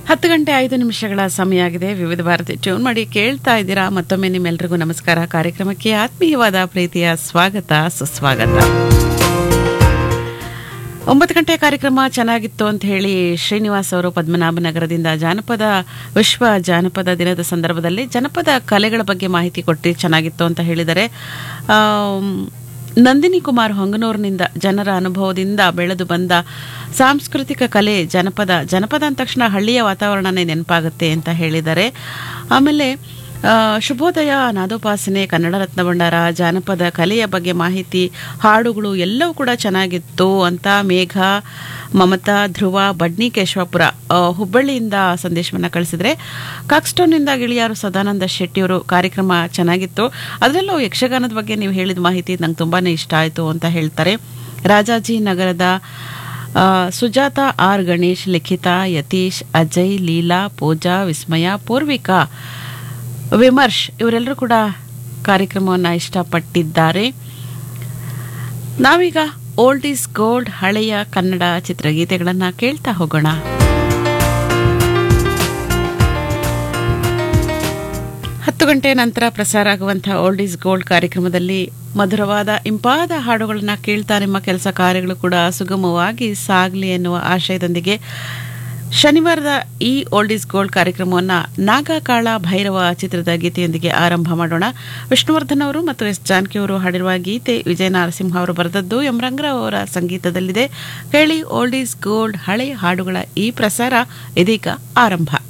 ಹತ್ತು ಗಂಟೆ ಐದು ನಿಮಿಷಗಳ ಸಮಯ ಆಗಿದೆ ವಿವಿಧ ಭಾರತಿ ಟ್ಯೂನ್ ಮಾಡಿ ಕೇಳ್ತಾ ಇದ್ದೀರಾ ಮತ್ತೊಮ್ಮೆ ನಿಮ್ಮೆಲ್ರಿಗೂ ನಮಸ್ಕಾರ ಕಾರ್ಯಕ್ರಮಕ್ಕೆ ಆತ್ಮೀಯವಾದ ಪ್ರೀತಿಯ ಸ್ವಾಗತ ಸುಸ್ವಾಗತ ಒಂಬತ್ತು ಗಂಟೆ ಕಾರ್ಯಕ್ರಮ ಚೆನ್ನಾಗಿತ್ತು ಅಂತ ಹೇಳಿ ಶ್ರೀನಿವಾಸ್ ಅವರು ಪದ್ಮನಾಭನಗರದಿಂದ ಜಾನಪದ ವಿಶ್ವ ಜಾನಪದ ದಿನದ ಸಂದರ್ಭದಲ್ಲಿ ಜನಪದ ಕಲೆಗಳ ಬಗ್ಗೆ ಮಾಹಿತಿ ಕೊಟ್ಟು ಚೆನ್ನಾಗಿತ್ತು ಅಂತ ಹೇಳಿದರೆ ಆಮ್, ನಂದಿನಿ ಕುಮಾರ್ ಹೊಂಗನೂರಿನಿಂದ ಜನರ ಅನುಭವದಿಂದ ಬೆಳೆದು ಬಂದ ಸಾಂಸ್ಕೃತಿಕ ಕಲೆ ಜನಪದ ಜನಪದ ಅಂದ ತಕ್ಷಣ ಹಳ್ಳಿಯ ವಾತಾವರಣನೇ ನೆನಪಾಗುತ್ತೆ ಅಂತ ಹೇಳಿದ್ದಾರೆ ಆಮೇಲೆ ಆ, ಶುಭೋದಯ ನಾದೋಪಾಸನೆ ಕನ್ನಡ ರತ್ನ ಭಂಡಾರ ಜಾನಪದ ಕಲೆಯ ಬಗ್ಗೆ ಮಾಹಿತಿ ಹಾಡುಗಳು ಎಲ್ಲವೂ ಕೂಡ ಚೆನ್ನಾಗಿತ್ತು ಅಂತ ಮೇಘ ಮಮತಾ ಧ್ರುವ ಬಡ್ನಿ ಕೇಶವಾಪುರ ಆ, ಹುಬ್ಬಳ್ಳಿಯಿಂದ ಸಂದೇಶವನ್ನು ಕಳಿಸಿದ್ರೆ ಕಾಕ್ಸ್ಟೋನ್ನಿಂದ ಗಿಳಿಯಾರು ಸದಾನಂದ ಶೆಟ್ಟಿಯವರು ಕಾರ್ಯಕ್ರಮ ಚೆನ್ನಾಗಿತ್ತು ಅದರಲ್ಲೂ ಯಕ್ಷಗಾನದ ಬಗ್ಗೆ ನೀವು ಹೇಳಿದ ಮಾಹಿತಿ ನಂಗೆ ತುಂಬಾ ಇಷ್ಟ ಆಯಿತು ಅಂತ ಹೇಳ್ತಾರೆ ರಾಜಾಜಿ ನಗರದ ಆ, ಸುಜಾತ ಆರ್ ಗಣೇಶ್ ಲಿಖಿತಾ ಯತೀಶ್ ಅಜಯ್ ಲೀಲಾ ಪೂಜಾ ವಿಸ್ಮಯ ಪೂರ್ವಿಕಾ ವಿಮರ್ಶ್ ಇವರೆಲ್ಲರೂ ಕೂಡ ಕಾರ್ಯಕ್ರಮವನ್ನು ಇಷ್ಟಪಟ್ಟಿದ್ದಾರೆ ನಾವೀಗ ಓಲ್ಡ್ ಈಸ್ ಗೋಲ್ಡ್ ಹಳೆಯ ಕನ್ನಡ ಚಿತ್ರಗೀತೆಗಳನ್ನು ಕೇಳ್ತಾ ಹೋಗೋಣ ಹತ್ತು ಗಂಟೆ ನಂತರ ಪ್ರಸಾರ ಆಗುವಂತಹ ಓಲ್ಡ್ ಈಸ್ ಗೋಲ್ಡ್ ಕಾರ್ಯಕ್ರಮದಲ್ಲಿ ಮಧುರವಾದ ಇಂಪಾದ ಹಾಡುಗಳನ್ನ ಕೇಳ್ತಾ ನಿಮ್ಮ ಕೆಲಸ ಕಾರ್ಯಗಳು ಕೂಡ ಸುಗಮವಾಗಿ ಸಾಗಲಿ ಎನ್ನುವ ಆಶಯದೊಂದಿಗೆ ಶನಿವಾರದ ಈ ಓಲ್ಡ್ ಈಸ್ ಗೋಲ್ಡ್ ಕಾರ್ಯಕ್ರಮವನ್ನು ನಾಗಕಾಳ ಭೈರವ ಚಿತ್ರದ ಗೀತೆಯೊಂದಿಗೆ ಆರಂಭ ಮಾಡೋಣ ವಿಷ್ಣುವರ್ಧನ್ ಅವರು ಮತ್ತು ಎಸ್ ಜಾನಕಿ ಅವರು ಹಾಡಿರುವ ಗೀತೆ ವಿಜಯ ನರಸಿಂಹ ಅವರು ಬರೆದದ್ದು ಎಂ ರಂಗರಾವ್ ಅವರ ಸಂಗೀತದಲ್ಲಿದೆ ಕೇಳಿ ಓಲ್ಡ್ ಈಸ್ ಗೋಲ್ಡ್ ಹಳೆಯ ಹಾಡುಗಳ ಈ ಪ್ರಸಾರ ಇದೀಗ ಆರಂಭ